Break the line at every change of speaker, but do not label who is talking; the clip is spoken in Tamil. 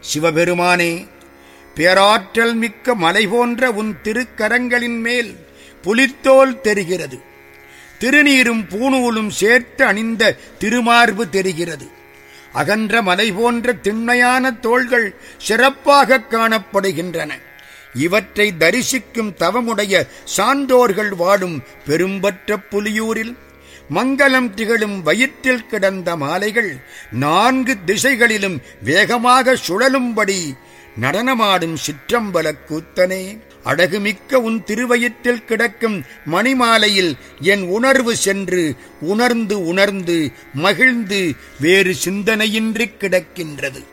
சிவபெருமானே பேராற்றல் மிக்க மலை போன்ற உன் திருக்கரங்களின் மேல் புலித்தோல் தெரிகிறது திருநீரும் பூணூலும் சேர்த்து அணிந்த திருமார்பு தெரிகிறது அகன்ற மலை போன்ற திண்மையான தோள்கள் சிறப்பாக காணப்படுகின்றன இவற்றை தரிசிக்கும் தவமுடைய சான்றோர்கள் வாடும் பெரும்பற்ற புலியூரில் மங்களம் திகழும் வயிற்றில் கிடந்த மாலைகள் நான்கு திசைகளிலும் வேகமாக சுழலும்படி நடனமாடும் சிற்றம்பல கூத்தனே அழகுமிக்க உன் திருவயிற்றில் கிடக்கும் மணிமாலையில் என் உணர்வு சென்று உணர்ந்து உணர்ந்து மகிழ்ந்து வேறு சிந்தனையின்றி கிடக்கின்றது